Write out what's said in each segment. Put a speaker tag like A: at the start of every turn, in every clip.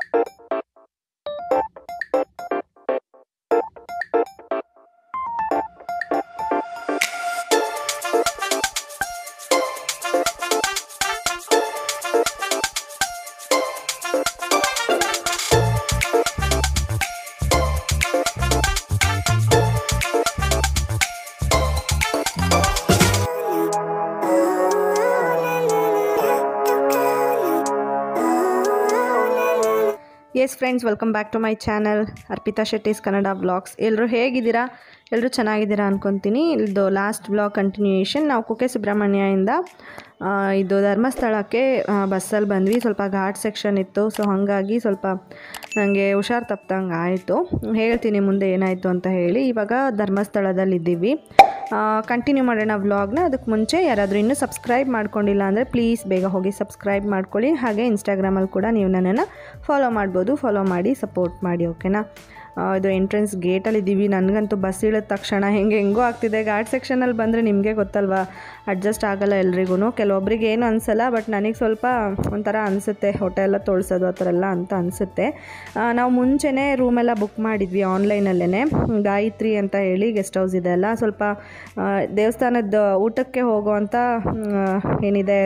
A: S friends welcome back to my channel Arpita Shetty's Kannada blogs ಎಲ್ಲರೂ ಹೇಗಿದ್ದೀರಾ ಎಲ್ಲರೂ ಚೆನ್ನಾಗಿದ್ದೀರಾ ಅನ್ಕೊತೀನಿ ಇದು ಲಾಸ್ಟ್ ಬ್ಲಾಗ್ ಕಂಟಿನ್ಯೂಯೇಷನ್ ನಾವು ಕುಕ್ಕೆ ಸುಬ್ರಹ್ಮಣ್ಯದಿಂದ ಆ, ಇದು ಧರ್ಮಸ್ಥಳಕ್ಕೆ ಬಸ್ಸಲ್ಲಿ ಬಂದ್ವಿ ಸ್ವಲ್ಪ ಘಾಟ್ ಸೆಕ್ಷನ್ ಇತ್ತು ಸೊ ಹಾಗಾಗಿ ಸ್ವಲ್ಪ ನನಗೆ ಹುಷಾರು ತಪ್ಪದಂಗೆ ಆಯಿತು ಹೇಳ್ತೀನಿ ಮುಂದೆ ಏನಾಯಿತು ಅಂತ ಹೇಳಿ ಇವಾಗ ಧರ್ಮಸ್ಥಳದಲ್ಲಿದ್ದೀವಿ ಕಂಟಿನ್ಯೂ ಮಾಡೋಣ ವ್ಲಾಗ್ನ ಅದಕ್ಕೆ ಮುಂಚೆ ಯಾರಾದರೂ ಇನ್ನೂ ಸಬ್ಸ್ಕ್ರೈಬ್ ಮಾಡ್ಕೊಂಡಿಲ್ಲ ಅಂದರೆ ಪ್ಲೀಸ್ ಬೇಗ ಹೋಗಿ ಸಬ್ಸ್ಕ್ರೈಬ್ ಮಾಡ್ಕೊಳ್ಳಿ ಹಾಗೆ ಇನ್ಸ್ಟಾಗ್ರಾಮಲ್ಲಿ ಕೂಡ ನೀವು ನನ್ನನ್ನು ಫಾಲೋ ಮಾಡ್ಬೋದು ಫಾಲೋ ಮಾಡಿ ಸಪೋರ್ಟ್ ಮಾಡಿ ಓಕೆನಾ ಆ, ಇದು ಎಂಟ್ರೆನ್ಸ್ ಗೇಟಲ್ಲಿ ಇದ್ದೀವಿ ನನಗಂತೂ ಬಸ್ ಇಳಿದ ತಕ್ಷಣ ಹೆಂಗೆ ಹೆಂಗೋ ಆಗ್ತಿದೆ ಘಾಟ್ ಸೆಕ್ಷನಲ್ಲಿ ಬಂದರೆ ನಿಮಗೆ ಗೊತ್ತಲ್ವಾ ಅಡ್ಜಸ್ಟ್ ಆಗಲ್ಲ ಎಲ್ರಿಗೂ ಕೆಲವೊಬ್ರಿಗೆ ಏನು ಅನಿಸಲ್ಲ ಬಟ್ ನನಗೆ ಸ್ವಲ್ಪ ಒಂಥರ ಅನಿಸುತ್ತೆ ಹೊಟ್ಟೆ ಎಲ್ಲ ತೊಳ್ಸೋದು ಆ ಥರ ಎಲ್ಲ ಅಂತ ಅನಿಸುತ್ತೆ ನಾವು ಮುಂಚೆನೇ ರೂಮೆಲ್ಲ ಬುಕ್ ಮಾಡಿದ್ವಿ ಆನ್ಲೈನಲ್ಲೇ ಗಾಯತ್ರಿ ಅಂತ ಹೇಳಿ ಗೆಸ್ಟ್ ಹೌಸ್ ಇದೆ ಅಲ್ಲ ಸ್ವಲ್ಪ ಆ, ದೇವಸ್ಥಾನದ ಊಟಕ್ಕೆ ಹೋಗುವಂಥ ಮ್, ಏನಿದೆ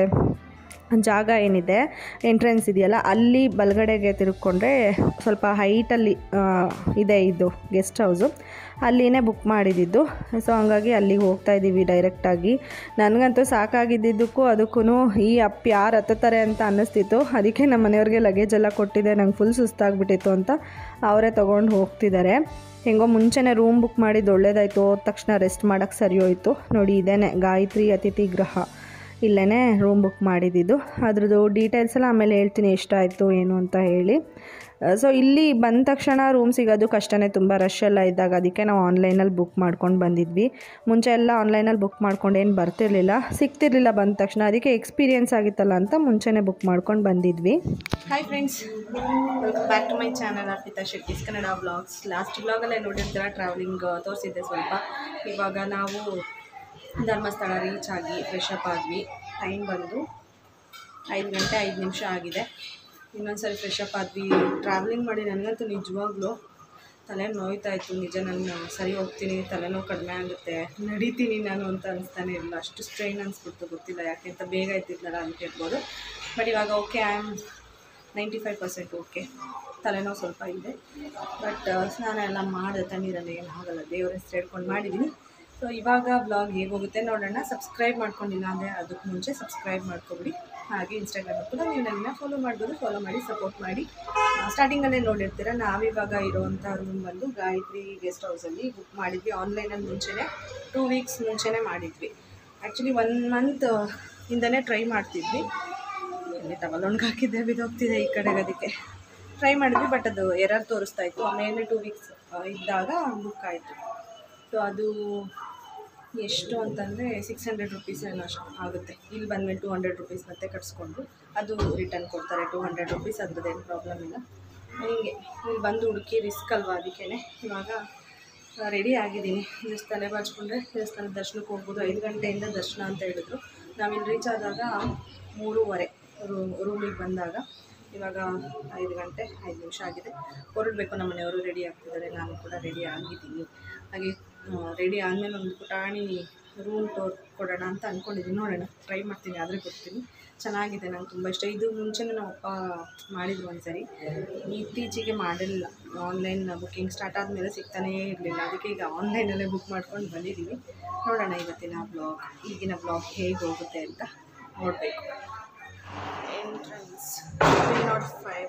A: ಜಾಗ ಏನಿದೆ ಎಂಟ್ರೆನ್ಸ್ ಇದೆಯಲ್ಲ ಅಲ್ಲಿ ಬಲಗಡೆಗೆ ತಿರುಗ್ಕೊಂಡ್ರೆ ಸ್ವಲ್ಪ ಹೈಟಲ್ಲಿ ಇದೆ ಇದು ಗೆಸ್ಟ್ ಹೌಸು ಅಲ್ಲಿನೇ ಬುಕ್ ಮಾಡಿದ್ದಿದ್ದು ಸೊ ಹಂಗಾಗಿ ಅಲ್ಲಿಗೆ ಹೋಗ್ತಾ ಇದ್ದೀವಿ ಡೈರೆಕ್ಟಾಗಿ ನನಗಂತೂ ಸಾಕಾಗಿದ್ದಿದ್ದಕ್ಕೂ ಅದಕ್ಕೂ ಈ ಅಪ್ ಯಾರು ಹತ್ತುತ್ತಾರೆ ಅಂತ ಅನ್ನಿಸ್ತಿತ್ತು ಅದಕ್ಕೆ ನಮ್ಮ ಮನೆಯವ್ರಿಗೆ ಲಗೇಜ್ ಎಲ್ಲ ಕೊಟ್ಟಿದ್ದೆ ನಂಗೆ ಫುಲ್ ಸುಸ್ತಾಗ್ಬಿಟ್ಟಿತ್ತು ಅಂತ ಅವರೇ ತೊಗೊಂಡು ಹೋಗ್ತಿದ್ದಾರೆ ಹೆಂಗೋ ಮುಂಚೆನೇ ರೂಮ್ ಬುಕ್ ಮಾಡಿದ್ದು ಒಳ್ಳೇದಾಯಿತು ಹೋದ ತಕ್ಷಣ ರೆಸ್ಟ್ ಮಾಡೋಕ್ಕೆ ಸರಿ ಹೋಯಿತು ನೋಡಿ ಇದೇನೆ ಗಾಯತ್ರಿ ಅತಿಥಿ ಗೃಹ ಇಲ್ಲೇ ರೂಮ್ ಬುಕ್ ಮಾಡಿದ್ದಿದ್ದು ಅದ್ರದ್ದು ಡೀಟೇಲ್ಸ್ ಎಲ್ಲ ಆಮೇಲೆ ಹೇಳ್ತೀನಿ ಎಷ್ಟಾಯಿತು ಏನು ಅಂತ ಹೇಳಿ ಸೊ ಇಲ್ಲಿ ಬಂದ ತಕ್ಷಣ ರೂಮ್ ಸಿಗೋದು ಕಷ್ಟನೇ ತುಂಬ ರಶ್ ಎಲ್ಲ ಇದ್ದಾಗ ಅದಕ್ಕೆ ನಾವು ಆನ್ಲೈನಲ್ಲಿ ಬುಕ್ ಮಾಡ್ಕೊಂಡು ಬಂದಿದ್ವಿ ಮುಂಚೆ ಎಲ್ಲ ಆನ್ಲೈನಲ್ಲಿ ಬುಕ್ ಮಾಡ್ಕೊಂಡು ಏನು ಬರ್ತಿರ್ಲಿಲ್ಲ ಸಿಗ್ತಿರ್ಲಿಲ್ಲ ಬಂದ ತಕ್ಷಣ ಅದಕ್ಕೆ ಎಕ್ಸ್ಪೀರಿಯೆನ್ಸ್ ಆಗಿತ್ತಲ್ಲ ಅಂತ ಮುಂಚೆನೇ ಬುಕ್ ಮಾಡ್ಕೊಂಡು ಬಂದಿದ್ವಿ hi friends welcome back to my channel Arpita Shetty's Kannada blogs last ಬ್ಲಾಗಲ್ಲೇ ನೋಡಿರ್ತೀರ ಟ್ರಾವೆಲಿಂಗ್ ತೋರಿಸಿದ್ದೆ ಸ್ವಲ್ಪ ಇವಾಗ ನಾವು ಧರ್ಮಸ್ಥಳ ರೀಚ್ ಆಗಿ ಫ್ರೆಶ್ ಅಪ್ ಆದ್ವಿ ಟೈಮ್ ಬಂದು ಐದು ಗಂಟೆ ಐದು ನಿಮಿಷ ಆಗಿದೆ ಇನ್ನೊಂದ್ಸರಿ ಫ್ರೆಶ್ ಅಪ್ ಆದ್ವಿ ಟ್ರಾವೆಲಿಂಗ್ ಮಾಡಿ ನನಗಂತೂ ನಿಜವಾಗ್ಲೂ ತಲೆ ನೋಯ್ತಾ ಇತ್ತು ನಿಜ ನಾನು ಸರಿ ಹೋಗ್ತೀನಿ ತಲೆನೋವು ಕಡಿಮೆ ಆಗುತ್ತೆ ನಡೀತೀನಿ ನಾನು ಅಂತ ಅನಿಸ್ತಾನೆ ಇರಲಿಲ್ಲ ಅಷ್ಟು ಸ್ಟ್ರೈನ್ ಅನಿಸ್ಬಿಡ್ತು ಗೊತ್ತಿಲ್ಲ ಯಾಕೆ ಅಂತ ಬೇಗ ಎತ್ತಿದ್ನಲ್ಲ ಅಂತ ಹೇಳ್ಬೋದು ಬಟ್ ಇವಾಗ okay I am ninety five percent okay ತಲೆನೋವು ಸ್ವಲ್ಪ ಇದೆ ಬಟ್ ಸ್ನಾನ ಎಲ್ಲ ಮಾಡಿದೆ ತಣ್ಣೀರಲ್ಲಿ ಏನು ಆಗಲ್ಲ ದೇವ್ರ ಹೆಸರು ಹೇಳ್ಕೊಂಡು ಮಾಡಿದ್ದೀನಿ ಸೊ ಇವಾಗ ಬ್ಲಾಗ್ ಹೇಗೆ ಹೋಗುತ್ತೆ ನೋಡೋಣ ಸಬ್ಸ್ಕ್ರೈಬ್ ಮಾಡ್ಕೊಂಡಿಲ್ಲ ಅಂದರೆ ಅದಕ್ಕೆ ಮುಂಚೆ ಸಬ್ಸ್ಕ್ರೈಬ್ ಮಾಡ್ಕೊಬಿಡಿ ಹಾಗೆ ಇನ್ಸ್ಟಾಗ್ರಾಮಲ್ಲಿ ಕೂಡ ನೀವು ನನ್ನ ಫಾಲೋ ಮಾಡ್ಬೋದು ಫಾಲೋ ಮಾಡಿ ಸಪೋರ್ಟ್ ಮಾಡಿ ಸ್ಟಾರ್ಟಿಂಗಲ್ಲೇ ನೋಡಿರ್ತೀರ ನಾವಿವಾಗ ಇರೋವಂಥ ರೂಮ್ ಬಂದು ಗಾಯತ್ರಿ ಗೆಸ್ಟ್ ಹೌಸಲ್ಲಿ ಬುಕ್ ಮಾಡಿದ್ವಿ ಆನ್ಲೈನಲ್ಲಿ ಮುಂಚೆನೇ ಟೂ ವೀಕ್ಸ್ ಮುಂಚೆನೇ ಮಾಡಿದ್ವಿ ಆ್ಯಕ್ಚುಲಿ ಒನ್ ಮಂತ್ ಇಂದನೇ ಟ್ರೈ ಮಾಡ್ತಿದ್ವಿ ಇಲ್ಲಿ ಟವಲ್ ಒಣಗಿ ಹಾಕಿದ್ದೆ ಬಿದ್ದೋಗ್ತಿದೆ ಈ ಕಡೆಗೆ ಅದಕ್ಕೆ ಟ್ರೈ ಮಾಡಿದ್ವಿ ಬಟ್ ಅದು ಎರರ್ ತೋರಿಸ್ತಾ ಇತ್ತು ಆಮೇಲೆ ಟೂ ವೀಕ್ಸ್ ಇದ್ದಾಗ ಬುಕ್ ಆಯಿತು ಸೊ ಅದು ಎಷ್ಟು ಅಂತಂದರೆ ಸಿಕ್ಸ್ ಹಂಡ್ರೆಡ್ ರುಪೀಸ್ ಏನೋ ಅಷ್ಟು ಆಗುತ್ತೆ ಇಲ್ಲಿ ಬಂದಮೇಲೆ ಟೂ ಹಂಡ್ರೆಡ್ ರುಪೀಸ್ ಮತ್ತೆ ಕಟ್ಸ್ಕೊಂಡು ಅದು ರಿಟರ್ನ್ ಕೊಡ್ತಾರೆ ಟೂ ಹಂಡ್ರೆಡ್ ರುಪೀಸ್ ಅದ್ರದ್ದೇನು ಪ್ರಾಬ್ಲಮ್ ಇಲ್ಲ ಹೀಗೆ ಇಲ್ಲಿ ಬಂದು ಹುಡುಕಿ ರಿಸ್ಕ್ ಅಲ್ವಾ ಅದಕ್ಕೇ ಇವಾಗ ರೆಡಿ ಆಗಿದ್ದೀನಿ ಜಸ್ಟ್ ತಲೆ ಬಾಚ್ಕೊಂಡ್ರೆ ದೇವಸ್ಥಾನದ ದರ್ಶನಕ್ಕೆ ಹೋಗ್ಬೋದು ಐದು ಗಂಟೆಯಿಂದ ದರ್ಶನ ಅಂತ ಹೇಳಿದ್ರು ನಾವಿಲ್ಲಿ ರೀಚ್ ಆದಾಗ ಮೂರುವರೆ ರೂಮ್ ರೂಮಿಗೆ ಬಂದಾಗ ಇವಾಗ ಐದು ಗಂಟೆ ಐದು ನಿಮಿಷ ಆಗಿದೆ ಹೊರಡಬೇಕು ನಮ್ಮ ಮನೆಯವರು ರೆಡಿ ಆಗ್ತಿದ್ದಾರೆ ನಾನು ಕೂಡ ರೆಡಿ ಆಗಿದ್ದೀನಿ ಹಾಗೆ ರೆಡಿ ಆದಮೇಲೆ ಒಂದು ಪುಟಾಣಿ ರೂಮ್ ತೋರ್ ಕೊಡೋಣ ಅಂತ ಅಂದ್ಕೊಂಡಿದ್ದೀನಿ ನೋಡೋಣ ಟ್ರೈ ಮಾಡ್ತೀನಿ ಆದರೆ ಕೊಡ್ತೀನಿ ಚೆನ್ನಾಗಿದೆ ನಂಗೆ ತುಂಬ ಇಷ್ಟ ಇದು ಮುಂಚೆನೇ ನಮ್ಮ ಅಪ್ಪ ಮಾಡಿದ್ರು ಒಂದು ಸರಿ ಇತ್ತೀಚೆಗೆ ಮಾಡಿಲ್ಲ ಆನ್ಲೈನ್ ಬುಕ್ಕಿಂಗ್ ಸ್ಟಾರ್ಟ್ ಆದಮೇಲೆ ಸಿಗ್ತಾನೇ ಇರಲಿಲ್ಲ ಅದಕ್ಕೆ ಈಗ ಆನ್ಲೈನಲ್ಲೇ ಬುಕ್ ಮಾಡ್ಕೊಂಡು ಬಂದಿದ್ದೀವಿ ನೋಡೋಣ ಇವತ್ತಿನ ಬ್ಲಾಗ್ ಈಗಿನ ಬ್ಲಾಗ್ ಹೇಗೆ ಹೋಗುತ್ತೆ ಅಂತ ನೋಡಬೇಕು ಎಂಟ್ರೆನ್ಸ್ ತ್ರೀ ನಾಟ್ ಫೈವ್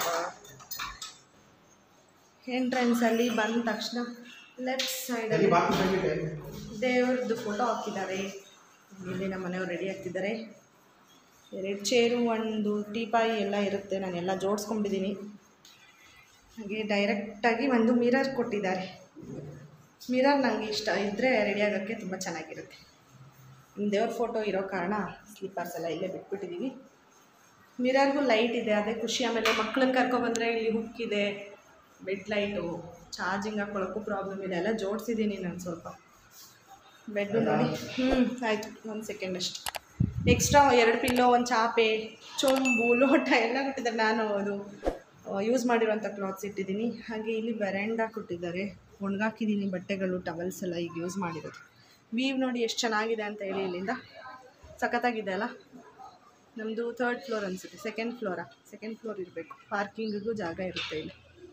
A: ಎಂಟ್ರೆನ್ಸಲ್ಲಿ ಬಂದ ತಕ್ಷಣ ಲೆಫ್ಟ್ ಸೈಡಲ್ಲಿ ದೇವ್ರದ್ದು ಫೋಟೋ ಹಾಕಿದ್ದಾರೆ ಇಲ್ಲಿ ನಮ್ಮ ಮನೆಯವ್ರು ರೆಡಿ ಆಗ್ತಿದ್ದಾರೆ ಎರಡು ಚೇರು ಒಂದು ಟೀಪಾಯಿ ಎಲ್ಲ ಇರುತ್ತೆ ನಾನೆಲ್ಲ ಜೋಡಿಸ್ಕೊಂಡಿದ್ದೀನಿ ಹಾಗೆ ಡೈರೆಕ್ಟಾಗಿ ಒಂದು ಮಿರರ್ ಕೊಟ್ಟಿದ್ದಾರೆ ಮಿರರ್ ನನಗೆ ಇಷ್ಟ ಇದ್ದರೆ ರೆಡಿ ಆಗೋಕ್ಕೆ ತುಂಬ ಚೆನ್ನಾಗಿರುತ್ತೆ ದೇವ್ರ ಫೋಟೋ ಇರೋ ಕಾರಣ ಸ್ಲೀಪರ್ಸ್ ಎಲ್ಲ ಇಲ್ಲೇ ಬಿಟ್ಬಿಟ್ಟಿದ್ದೀವಿ ಮಿರರ್ಗೂ ಲೈಟ್ ಇದೆ ಅದೇ ಖುಷಿ ಆಮೇಲೆ ಮಕ್ಳನ್ನ ಕರ್ಕೊಬಂದರೆ ಇಲ್ಲಿ ಹುಕ್ ಇದೆ ಬೆಡ್ ಲೈಟು ಚಾರ್ಜಿಂಗ್ ಹಾಕ್ಕೊಳ್ಳೋಕ್ಕೂ ಪ್ರಾಬ್ಲಮ್ ಇದೆ ಎಲ್ಲ ಜೋಡಿಸಿದ್ದೀನಿ ನಾನು ಸ್ವಲ್ಪ ಬೆಡ್ಡು ನೋಡಿ ಹ್ಞೂ ಆಯಿತು ಒಂದು ಸೆಕೆಂಡ್ ಅಷ್ಟು ಎಕ್ಸ್ಟ್ರಾ ಎರಡು ಪಿಲ್ಲೋ ಒಂದು ಚಾಪೆ ಚೊಂಬು ಲೋಟ ಎಲ್ಲ ಕೊಟ್ಟಿದ್ದಾರೆ ನಾನು ಅದು ಯೂಸ್ ಮಾಡಿರೋಂಥ ಕ್ಲಾತ್ಸ್ ಇಟ್ಟಿದ್ದೀನಿ ಹಾಗೆ ಇಲ್ಲಿ ವೆರಂಡಾ ಕೊಟ್ಟಿದ್ದಾರೆ ಒಣಗಾಕಿದ್ದೀನಿ ಬಟ್ಟೆಗಳು ಟವಲ್ಸ್ ಎಲ್ಲ ಈಗ ಯೂಸ್ ಮಾಡಿರೋದು ವೀವ್ ನೋಡಿ ಎಷ್ಟು ಚೆನ್ನಾಗಿದೆ ಅಂತ ಹೇಳಿ ಇಲ್ಲಿಂದ ಸಖತ್ತಾಗಿದೆ ಅಲ್ಲ ನಮ್ಮದು ಥರ್ಡ್ ಫ್ಲೋರ್ ಅನಿಸುತ್ತೆ ಸೆಕೆಂಡ್ ಫ್ಲೋರಾ ಸೆಕೆಂಡ್ ಫ್ಲೋರ್ ಇರಬೇಕು ಪಾರ್ಕಿಂಗಿಗೂ ಜಾಗ ಇರುತ್ತೆ ಇಲ್ಲಿ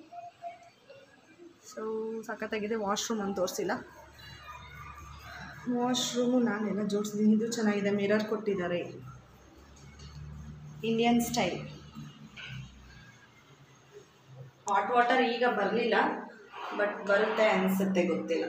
A: ಸೊ ಸಖತ್ತಾಗಿದೆ ವಾಶ್ರೂಮ್ ಅಂತ ತೋರಿಸಿಲ್ಲ ವಾಶ್ರೂಮು ನಾನೆಲ್ಲ ಜೋಡಿಸಿದ್ದೀನಿ ಇದು ಚೆನ್ನಾಗಿದೆ ಮಿರರ್ ಕೊಟ್ಟಿದ್ದಾರೆ ಇಂಡಿಯನ್ ಸ್ಟೈಲ್ ಹಾಟ್ ವಾಟರ್ ಈಗ ಬರಲಿಲ್ಲ ಬಟ್ ಬರುತ್ತೆ ಅನಿಸುತ್ತೆ ಗೊತ್ತಿಲ್ಲ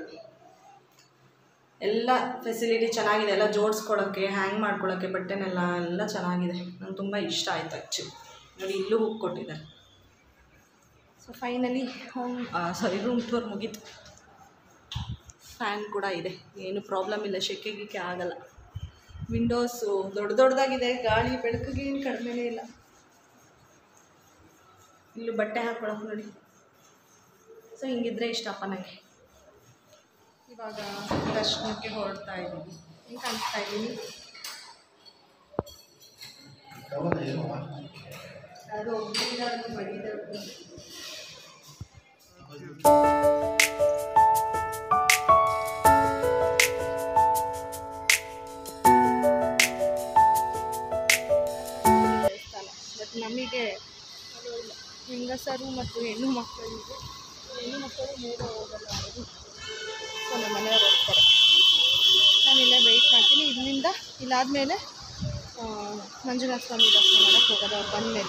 A: ಎಲ್ಲ ಫೆಸಿಲಿಟಿ ಚೆನ್ನಾಗಿದೆ ಎಲ್ಲ ಜೋಡಿಸ್ಕೊಳ್ಳೋಕ್ಕೆ ಹ್ಯಾಂಗ್ ಮಾಡ್ಕೊಳ್ಳೋಕ್ಕೆ ಬಟ್ಟೆನೆಲ್ಲ ಎಲ್ಲ ಚೆನ್ನಾಗಿದೆ ನಂಗೆ ತುಂಬ ಇಷ್ಟ ಆಯಿತು ಆ್ಯಕ್ಚುಲಿ ನೋಡಿ ಇಲ್ಲೂ ಹುಕ್ ಕೊಟ್ಟಿದ್ದಾರೆ so finally home sorry room tour ಮುಗೀತು ಫ್ಯಾನ್ ಕೂಡ ಇದೆ ಏನು ಪ್ರಾಬ್ಲಮ್ ಇಲ್ಲ ಶೆಕೆ ಗಿಕ್ಕೆ ಆಗಲ್ಲ ವಿಂಡೋಸು ದೊಡ್ಡ ದೊಡ್ಡದಾಗಿದೆ ಗಾಳಿ ಬೆಳಕಿಗೆ ಏನು ಕಡಿಮೆನೇ ಇಲ್ಲ ಇಲ್ಲೂ ಬಟ್ಟೆ ಹಾಕ್ಕೊಳಕ್ಕೆ ನೋಡಿ ಸೊ ಹಿಂಗಿದ್ರೆ ಇಷ್ಟಪ್ಪ ನನಗೆ ಇವಾಗ ದರ್ಶನಕ್ಕೆ ಹೊರಡ್ತಾ ಇದ್ದೀನಿ ಹೆಂಗೆ ಕಾಣಿಸ್ತಾ ಇದ್ದೀನಿ ಅದು ಒಬ್ಬರಿಂದ ಬಡಿದ ದೇವಸ್ಥಾನ ಬಟ್ ನಮಗೆ ಅದು ಇಲ್ಲ. ಹೆಂಗಸರು ಮತ್ತು ಹೆಣ್ಣು ಮಕ್ಕಳಿಗೆ ಹೆಣ್ಣು ಮಕ್ಕಳು ಮೇಲೆ ಹೋಗಲ್ಲ ಅದು ಸೊ ನಮ್ಮ ಮನೆಯವ್ರು ಹೋಗ್ತಾರೆ ನಾನು ಇಲ್ಲೇ ವೆಯ್ಟ್ ಮಾಡ್ತೀನಿ ಇಲ್ಲಿಂದ ಇಲ್ಲಾದಮೇಲೆ ಮಂಜುನಾಥ ಸ್ವಾಮಿ ದರ್ಶನ ಮಾಡೋಕ್ಕೆ ಹೋಗೋದು ಅವ್ರು ಬಂದಮೇಲೆ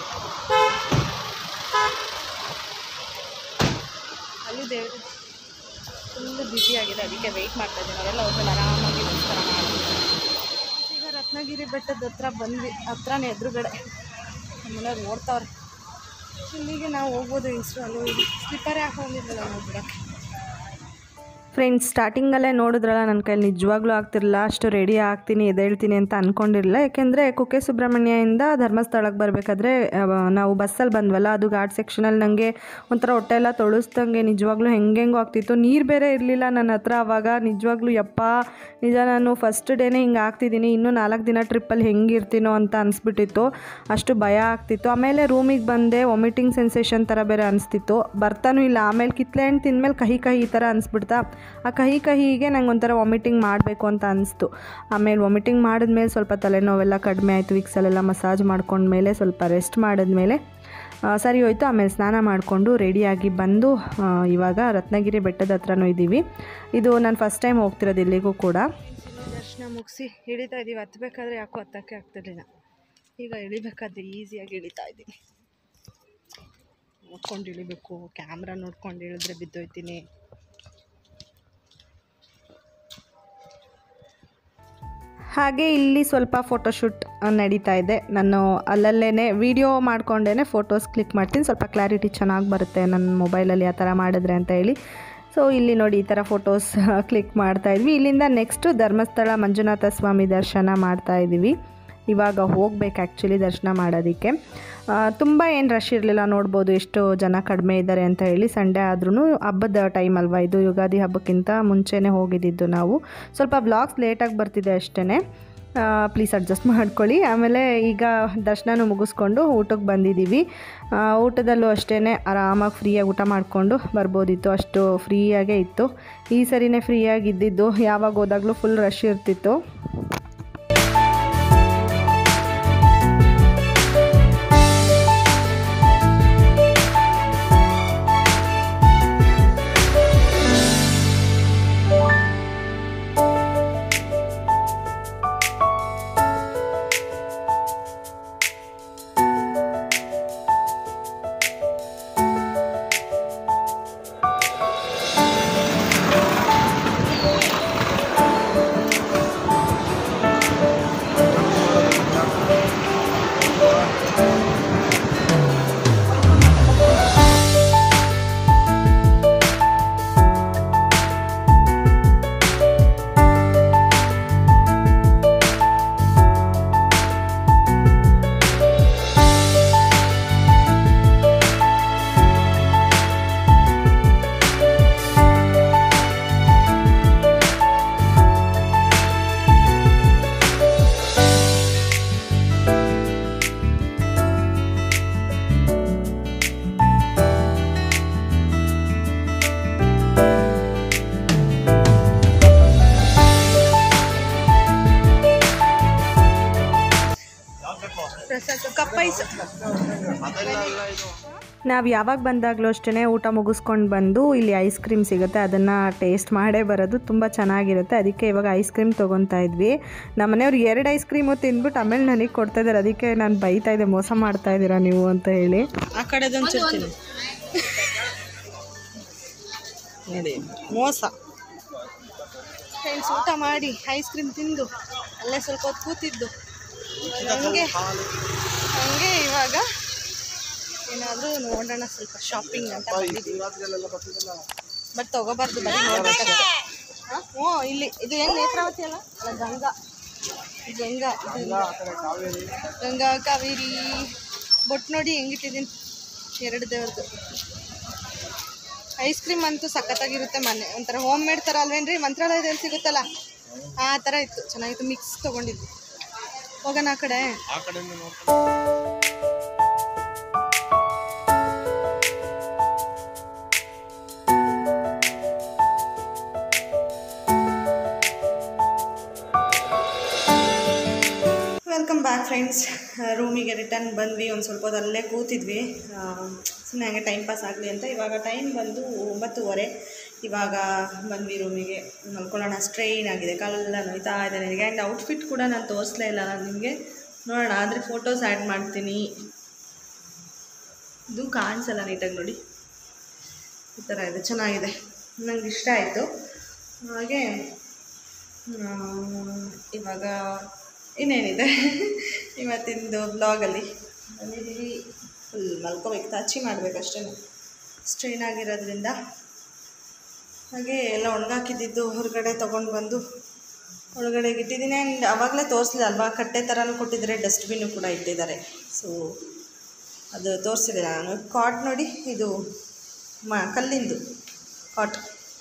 A: ಅಲ್ಲಿ ದೇವರು ಫುಲ್ಲು ಬ್ಯುಸಿ ಆಗಿದೆ ಅದಕ್ಕೆ ವೆಯ್ಟ್ ಮಾಡ್ತಾ ಇದ್ದೀನಿ ಅವರೆಲ್ಲ ಹೋದ್ಮೇಲೆ ಆರಾಮಾಗಿ ನಮಸ್ಕಾರ ಮಾಡ್ತೀನಿ ಈಗ ರತ್ನಗಿರಿ ಬೆಟ್ಟದ ಹತ್ರ ಬಂದ್ವಿ ಹತ್ರನೇ ಎದುರುಗಡೆ ನಮ್ಮನೆಯವ್ರು ಓಡ್ತಾವ್ರೆ ಇಲ್ಲಿಗೆ ನಾವು ಹೋಗ್ಬೋದು ಇನ್ಸ್ಟಾಲು ಸ್ಲಿಪ್ಪರೇ ಹಾಕೊಂಡಿದ್ರಲ್ಲ ನಾವು ಬಿಡೋಕ್ಕೆ ಫ್ರೆಂಡ್ಸ್ ಸ್ಟಾರ್ಟಿಂಗಲ್ಲೇ ನೋಡಿದ್ರಲ್ಲ ನನ್ನ ಕೈಲಿ ನಿಜವಾಗ್ಲೂ ಆಗ್ತಿರಲಿಲ್ಲ ಅಷ್ಟು ರೆಡಿ ಆಗ್ತೀನಿ ಎದ್ದೇಳ್ತೀನಿ ಅಂತ ಅಂದ್ಕೊಂಡಿರಲಿಲ್ಲ ಯಾಕೆಂದರೆ ಕುಕ್ಕೆ ಸುಬ್ರಹ್ಮಣ್ಯದಿಂದ ಧರ್ಮಸ್ಥಳಕ್ಕೆ ಬರಬೇಕಾದ್ರೆ ನಾವು ಬಸ್ಸಲ್ಲಿ ಬಂದ್ವಲ್ಲ ಅದು ಘಾಟ್ ಸೆಕ್ಷನಲ್ಲಿ ನನಗೆ ಒಂಥರ ಹೊಟ್ಟೆ ಎಲ್ಲ ತೊಳಸ್ದಂಗೆ ನಿಜವಾಗ್ಲೂ ಹೆಂಗೆಂಗೋ ಆಗ್ತಿತ್ತು ನೀರು ಬೇರೆ ಇರಲಿಲ್ಲ ನನ್ನ ಹತ್ರ ಅವಾಗ ನಿಜವಾಗ್ಲೂ ಯಪ್ಪ ನಿಜ ನಾನು ಫಸ್ಟ್ ಡೇನೇ ಹಿಂಗೆ ಆಗ್ತಿದ್ದೀನಿ ಇನ್ನೂ ನಾಲ್ಕು ದಿನ ಟ್ರಿಪ್ಪಲ್ಲಿ ಹೆಂಗಿರ್ತೀನೋ ಅಂತ ಅನಿಸ್ಬಿಟ್ಟಿತ್ತು ಅಷ್ಟು ಭಯ ಆಗ್ತಿತ್ತು ಆಮೇಲೆ ರೂಮಿಗೆ ಬಂದೆ ವಾಮಿಟಿಂಗ್ ಸೆನ್ಸೇಷನ್ ಥರ ಬೇರೆ ಅನಿಸ್ತಿತ್ತು ಬರ್ತಾನೂ ಇಲ್ಲ ಆಮೇಲೆ ಕಿತ್ಲೆ ಹಣ್ಣು ತಿಂದಮೇಲೆ ಕಹಿ ಕಹಿ ಈ ಥರ ಅನಿಸ್ಬಿಡ್ತಾ ಆ ಕಹಿ ಕಹಿಗೆ ನಂಗೆ ಒಂಥರ ವಾಮಿಟಿಂಗ್ ಮಾಡಬೇಕು ಅಂತ ಅನಿಸ್ತು ಆಮೇಲೆ ವಾಮಿಟಿಂಗ್ ಮಾಡಿದ್ಮೇಲೆ ಸ್ವಲ್ಪ ತಲೆನೋವೆಲ್ಲ ಕಡಿಮೆ ಆಯಿತು ವಿಕ್ಸಲ್ಲೆಲ್ಲ ಮಸಾಜ್ ಮಾಡ್ಕೊಂಡ್ಮೇಲೆ ಸ್ವಲ್ಪ ರೆಸ್ಟ್ ಮಾಡಿದ್ಮೇಲೆ ಆ, ಸರಿ ಹೋಯ್ತು ಆಮೇಲೆ ಸ್ನಾನ ಮಾಡಿಕೊಂಡು ರೆಡಿಯಾಗಿ ಬಂದು ಆ, ಇವಾಗ ರತ್ನಗಿರಿ ಬೆಟ್ಟದ ಹತ್ರನೂ ಇದ್ದೀವಿ ಇದು ನಾನು ಫಸ್ಟ್ ಟೈಮ್ ಹೋಗ್ತಿರೋದು ಇಲ್ಲಿಗೂ ಕೂಡ ದರ್ಶನ ಮುಗಿಸಿ ಇಳಿತಾ ಇದ್ದೀವಿ ಹತ್ತಬೇಕಾದ್ರೆ ಯಾಕೋ ಹತ್ತಕ್ಕೆ ಆಗ್ತಿರ್ಲಿಲ್ಲ ಈಗ ಇಳಿಬೇಕಾದ್ರೆ ಈಸಿಯಾಗಿ ಇಳಿತಾ ಇದ್ದೀನಿ ನೋಡ್ಕೊಂಡು ಇಳಿಬೇಕು ಕ್ಯಾಮ್ರಾ ನೋಡ್ಕೊಂಡು ಇಳಿದ್ರೆ ಬಿದ್ದೋಯ್ತೀನಿ ಹಾಗೆ ಇಲ್ಲಿ ಸ್ವಲ್ಪ ಫೋಟೋಶೂಟ್ ನಡೀತಾ ಇದೆ ನಾನು ಅಲ್ಲಲ್ಲೇ ವಿಡಿಯೋ ಮಾಡ್ಕೊಂಡೇ ಫೋಟೋಸ್ ಕ್ಲಿಕ್ ಮಾಡ್ತೀನಿ ಸ್ವಲ್ಪ ಕ್ಲಾರಿಟಿ ಚೆನ್ನಾಗಿ ಬರುತ್ತೆ ನನ್ನ ಮೊಬೈಲಲ್ಲಿ ಆ ಥರ ಮಾಡಿದ್ರೆ ಅಂತ ಹೇಳಿ ಸೊ ಇಲ್ಲಿ ನೋಡಿ ಈ ಥರ ಫೋಟೋಸ್ ಕ್ಲಿಕ್ ಮಾಡ್ತಾ ಇದ್ವಿ ಇಲ್ಲಿಂದ ನೆಕ್ಸ್ಟು ಧರ್ಮಸ್ಥಳ ಮಂಜುನಾಥ ಸ್ವಾಮಿ ದರ್ಶನ ಮಾಡ್ತಾ ಇದ್ದೀವಿ ಇವಾಗ ಹೋಗ್ಬೇಕು ಆ್ಯಕ್ಚುಲಿ ದರ್ಶನ ಮಾಡೋದಕ್ಕೆ ತುಂಬ ಏನು ರಶ್ ಇರಲಿಲ್ಲ ನೋಡ್ಬೋದು ಎಷ್ಟು ಜನ ಕಡಿಮೆ ಇದ್ದಾರೆ ಅಂತ ಹೇಳಿ ಸಂಡೇ ಆದ್ರೂ ಹಬ್ಬದ ಟೈಮ್ ಅಲ್ವಾ ಇದು ಯುಗಾದಿ ಹಬ್ಬಕ್ಕಿಂತ ಮುಂಚೆನೇ ಹೋಗಿದ್ದಿದ್ದು ನಾವು ಸ್ವಲ್ಪ ಬ್ಲಾಗ್ಸ್ ಲೇಟಾಗಿ ಬರ್ತಿದೆ ಅಷ್ಟೇ ಪ್ಲೀಸ್ ಅಡ್ಜಸ್ಟ್ ಮಾಡ್ಕೊಳ್ಳಿ ಆಮೇಲೆ ಈಗ ದರ್ಶನನೂ ಮುಗಿಸ್ಕೊಂಡು ಊಟಕ್ಕೆ ಬಂದಿದ್ದೀವಿ ಆ, ಊಟದಲ್ಲೂ ಅಷ್ಟೇ ಆರಾಮಾಗಿ ಫ್ರೀಯಾಗಿ ಊಟ ಮಾಡಿಕೊಂಡು ಬರ್ಬೋದಿತ್ತು ಅಷ್ಟು ಫ್ರೀಯಾಗೇ ಇತ್ತು ಈ ಸರಿನೇ ಫ್ರೀಯಾಗಿ ಇದ್ದಿದ್ದು ಯಾವಾಗ ಹೋದಾಗಲೂ ಫುಲ್ ರಶ್ ಇರ್ತಿತ್ತು ಐಸ್ ನಾವು ಯಾವಾಗ ಬಂದಾಗಲೂ ಅಷ್ಟೇ ಊಟ ಮುಗಿಸ್ಕೊಂಡು ಬಂದು ಇಲ್ಲಿ ಐಸ್ ಕ್ರೀಮ್ ಸಿಗುತ್ತೆ ಅದನ್ನು ಟೇಸ್ಟ್ ಮಾಡೇ ಬರೋದು ತುಂಬ ಚೆನ್ನಾಗಿರುತ್ತೆ ಅದಕ್ಕೆ ಇವಾಗ ಐಸ್ ಕ್ರೀಮ್ ತೊಗೊತಾ ಇದ್ವಿ ನಮ್ಮ ಮನೆಯವ್ರು ಎರಡು ಐಸ್ ಕ್ರೀಮು ತಿಂದ್ಬಿಟ್ಟು ಆಮೇಲೆ ನನಗೆ ಕೊಡ್ತಾ ಇದ್ದಾರೆ ಅದಕ್ಕೆ ನಾನು ಬೈತಾ ಇದ್ದೆ ಮೋಸ ಮಾಡ್ತಾ ಇದ್ದೀರಾ ನೀವು ಅಂತ ಹೇಳಿ ಆ ಕಡೆದೊಂದು ಚಿರ್ತೀನಿ ನೋಡಿ ಮೋಸ ಫ್ರೆಂಡ್ಸ್ ಊಟ ಮಾಡಿ ಐಸ್ ಕ್ರೀಮ್ ತಿಂದು ಅಲ್ಲೇ ಸ್ವಲ್ಪ ಹೊತ್ತು ಕೂತಿದ್ದು ಹಂಗೆ ಹಂಗೆ ಇವಾಗ ಏನಾದರೂ ನೋಡೋಣ ಸ್ವಲ್ಪ ಶಾಪಿಂಗ್ ಅಂತ ಬಂದಿದ್ದೀವಿ ಬಟ್ ತಗೋಬಾರ್ದು ಬರೀ ನೋಡ್ಬೇಕಷ್ಟೇ ಹಾಂ ಹ್ಞೂ ಇಲ್ಲಿ ಇದು ಏನು ನೇತ್ರಾವತಿ ಅಲ್ಲ ಅಲ್ಲ ಗಂಗಾ ಗಂಗಾ ಇದು ಇಲ್ಲ. ಗಂಗಾ ಕಾವೇರಿ ಬೊಟ್ಟು ನೋಡಿ ಹೆಂಗಿಟ್ಟಿದ್ದೀನಿ ಎರಡು ದೇವ್ರದ್ದು ಐಸ್ ಕ್ರೀಮ್ ಅಂತೂ ಸಖತ್ತಾಗಿರುತ್ತೆ ಮನೆ ಒಂಥರ ಹೋಮ್ ಮೇಡ್ ಥರ ಅಲ್ವೇನ್ರಿ ಮಂತ್ರಾಲಯದಲ್ಲಿ ಸಿಗುತ್ತಲ್ಲ ಆ ಥರ ಇತ್ತು ಚೆನ್ನಾಗಿತ್ತು ಮಿಕ್ಸ್ ತೊಗೊಂಡಿದ್ದು ಹೋಗೋಣ ಆ ಕಡೆ ವೆಲ್ಕಮ್ ಬ್ಯಾಕ್ ಫ್ರೆಂಡ್ಸ್ ರೂಮಿಗೆ ರಿಟರ್ನ್ ಬಂದ್ವಿ ಒಂದು ಸ್ವಲ್ಪ ಹೊತ್ತು ಅಲ್ಲೇ ಕೂತಿದ್ವಿ ಸುಮ್ಮನೆ ಹಂಗೆ ಟೈಮ್ ಪಾಸ್ ಆಗಲಿ ಅಂತ ಇವಾಗ ಟೈಮ್ ಬಂದು ಒಂಬತ್ತುವರೆ ಇವಾಗ ಬಂದ್ವಿ ರೂಮಿಗೆ ಮಲ್ಕೊಳ್ಳೋಣ ಸ್ಟ್ರೈನ್ ಆಗಿದೆ ಕಾಲೆಲ್ಲ ನೋಯ್ತಾ ಇದೆ ನನಗೆ ಆ್ಯಂಡ್ ಔಟ್ಫಿಟ್ ಕೂಡ ನಾನು ತೋರಿಸ್ಲೇ ಇಲ್ಲ ನಾನು ನಿಮಗೆ ನೋಡೋಣ ಆದರೆ ಫೋಟೋಸ್ ಆ್ಯಡ್ ಮಾಡ್ತೀನಿ ಇದು ಕಾಣಿಸಲ್ಲ ನೀಟಾಗಿ ನೋಡಿ ಈ ಥರ ಇದೆ ಚೆನ್ನಾಗಿದೆ ನಂಗೆ ಇಷ್ಟ ಆಯಿತು ಹಾಗೆ ಆ, ಇವಾಗ ಇನ್ನೇನಿದೆ ಇವತ್ತಿಂದು ಬ್ಲಾಗಲ್ಲಿ ಬಂದಿದ್ದೀವಿ ಫುಲ್ ಮಲ್ಕೋಬೇಕು ತಚ್ಚಿ ಮಾಡಬೇಕಷ್ಟೇ ಸ್ಟ್ರೈನ್ ಆಗಿರೋದ್ರಿಂದ ಹಾಗೆ ಎಲ್ಲ ಒಣಗಾಕಿದ್ದಿದ್ದು ಹೊರಗಡೆ ತೊಗೊಂಡು ಬಂದು ಒಳಗಡೆಗೆ ಇಟ್ಟಿದ್ದೀನಿ ಆ್ಯಂಡ್ ಆವಾಗಲೇ ತೋರಿಸ್ಲಿಲ್ಲ ಅಲ್ವಾ ಕಟ್ಟೆ ಥರನೂ ಕೊಟ್ಟಿದ್ದಾರೆ ಡಸ್ಟ್ಬಿನ್ನು ಕೂಡ ಇಟ್ಟಿದ್ದಾರೆ ಸೊ ಅದು ತೋರಿಸಿದೆ ನಾನು ಕಾಟ್ ನೋಡಿ ಇದು ಮ ಕಲ್ಲಿಂದು ಕಾಟ್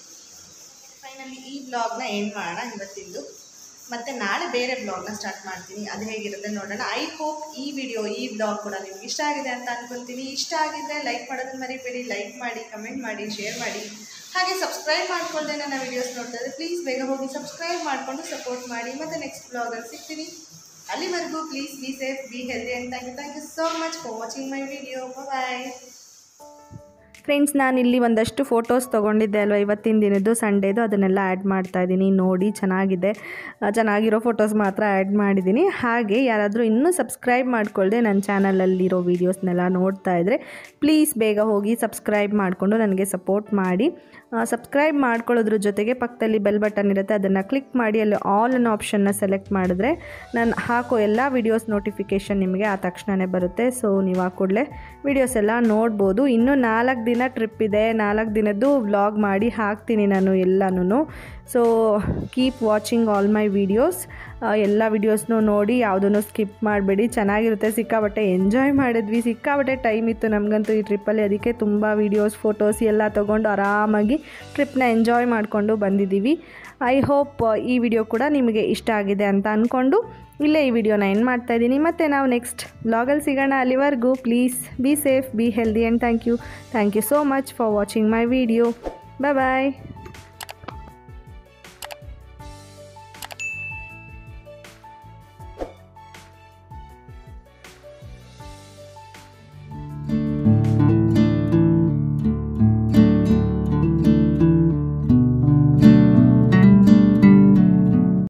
A: ಫೈನಲಿ ಈ ಬ್ಲಾಗ್ನ ಎಂಡ್ ಮಾಡೋಣ ಇವತ್ತಿಂದು ಮತ್ತು ನಾಳೆ ಬೇರೆ ಬ್ಲಾಗ್ನ ಸ್ಟಾರ್ಟ್ ಮಾಡ್ತೀನಿ ಅದು ಹೇಗಿರುತ್ತೆ ನೋಡೋಣ ಐ ಹೋಪ್ ಈ ವಿಡಿಯೋ ಈ ಬ್ಲಾಗ್ ಕೂಡ ನಿಮ್ಗೆ ಇಷ್ಟ ಆಗಿದೆ ಅಂತ ಅನ್ಕೊತೀನಿ ಇಷ್ಟ ಆಗಿದ್ರೆ ಲೈಕ್ ಮಾಡೋದನ್ನ ಮರಿಬೇಡಿ ಲೈಕ್ ಮಾಡಿ ಕಮೆಂಟ್ ಮಾಡಿ ಶೇರ್ ಮಾಡಿ ಹಾಗೆ ಸಬ್ಸ್ಕ್ರೈಬ್ ಮಾಡ್ಕೊಳ್ದೆ ನನ್ನ ವೀಡಿಯೋಸ್ ನೋಡ್ತಾ ಇದ್ರೆ ಪ್ಲೀಸ್ ಬೇಗ ಹೋಗಿ ಸಬ್ಸ್ಕ್ರೈಬ್ ಮಾಡಿಕೊಂಡು ಸಪೋರ್ಟ್ ಮಾಡಿ ಮತ್ತು ನೆಕ್ಸ್ಟ್ ಬ್ಲಾಗಲ್ಲಿ ಸಿಗ್ತೀನಿ ಅಲ್ಲಿವರೆಗೂ please be safe be healthy and thank you thank you so much for watching my video bye friends ನಾನು ಇಲ್ಲಿ ಒಂದಷ್ಟು ಫೋಟೋಸ್ ತೊಗೊಂಡಿದ್ದೆ ಅಲ್ವಾ ಇವತ್ತಿನ ದಿನದ್ದು ಸಂಡೇದು ಅದನ್ನೆಲ್ಲ ಆ್ಯಡ್ ಮಾಡ್ತಾ ಇದ್ದೀನಿ ನೋಡಿ ಚೆನ್ನಾಗಿದೆ ಆ, ಚೆನ್ನಾಗಿರೋ ಫೋಟೋಸ್ ಮಾತ್ರ ಆ್ಯಡ್ ಮಾಡಿದ್ದೀನಿ ಹಾಗೆ ಯಾರಾದರೂ ಇನ್ನೂ ಸಬ್ಸ್ಕ್ರೈಬ್ ಮಾಡ್ಕೊಳ್ದೆ ನನ್ನ ಚಾನಲಲ್ಲಿರೋ ವೀಡಿಯೋಸ್ನೆಲ್ಲ ನೋಡ್ತಾ ಇದ್ದರೆ ಪ್ಲೀಸ್ ಬೇಗ ಹೋಗಿ ಸಬ್ಸ್ಕ್ರೈಬ್ ಮಾಡಿಕೊಂಡು ನನಗೆ ಸಪೋರ್ಟ್ ಮಾಡಿ ಸಬ್ಸ್ಕ್ರೈಬ್ ಮಾಡ್ಕೊಳ್ಳೋದ್ರ ಜೊತೆಗೆ ಪಕ್ಕದಲ್ಲಿ ಬೆಲ್ ಬಟನ್ ಇರುತ್ತೆ ಅದನ್ನು ಕ್ಲಿಕ್ ಮಾಡಿ ಅಲ್ಲಿ ಆಲ್ ಅನ್ನೋ ಆಪ್ಷನ್ನ ಸೆಲೆಕ್ಟ್ ಮಾಡಿದ್ರೆ ನಾನು ಹಾಕೋ ಎಲ್ಲ ವೀಡಿಯೋಸ್ ನೋಟಿಫಿಕೇಷನ್ ನಿಮಗೆ ಆ ತಕ್ಷಣವೇ ಬರುತ್ತೆ ಸೊ ನೀವು ಆ ಕೂಡಲೇ ವೀಡಿಯೋಸ್ ಎಲ್ಲ ನೋಡ್ಬೋದು ಇನ್ನೂ ನಾಲ್ಕು ದಿನ ಟ್ರಿಪ್ ಇದೆ ನಾಲ್ಕು ದಿನದ್ದು ವ್ಲಾಗ್ ಮಾಡಿ ಹಾಕ್ತೀನಿ ನಾನು ಎಲ್ಲನೂ so keep watching all my videos ಎಲ್ಲ ವೀಡಿಯೋಸ್ನೂ ನೋಡಿ ಯಾವುದನ್ನು ಸ್ಕಿಪ್ ಮಾಡಬೇಡಿ ಚೆನ್ನಾಗಿರುತ್ತೆ ಸಿಕ್ಕಾಬಟ್ಟೆ ಎಂಜಾಯ್ ಮಾಡಿದ್ವಿ ಸಿಕ್ಕಾಬಟ್ಟೆ ಟೈಮ್ ಇತ್ತು ನಮಗಂತೂ ಈ ಟ್ರಿಪ್ಪಲ್ಲಿ ಅದಕ್ಕೆ ತುಂಬ ವೀಡಿಯೋಸ್ ಫೋಟೋಸ್ ಎಲ್ಲ ತೊಗೊಂಡು ಆರಾಮಾಗಿ ಟ್ರಿಪ್ನ ಎಂಜಾಯ್ ಮಾಡಿಕೊಂಡು ಬಂದಿದ್ದೀವಿ ಐ ಹೋಪ್ ಈ ವಿಡಿಯೋ ಕೂಡ ನಿಮಗೆ ಇಷ್ಟ ಆಗಿದೆ ಅಂತ ಅಂದ್ಕೊಂಡು ಇಲ್ಲೇ ಈ ವಿಡಿಯೋನ ಎಂಡ್ ಮಾಡ್ತಾ ಇದ್ದೀನಿ ಮತ್ತು ನಾವು ನೆಕ್ಸ್ಟ್ ಬ್ಲಾಗಲ್ಲಿ ಸಿಗೋಣ ಅಲ್ಲಿವರೆಗೂ please be safe be healthy and thank you thank you so much for watching my video bye bye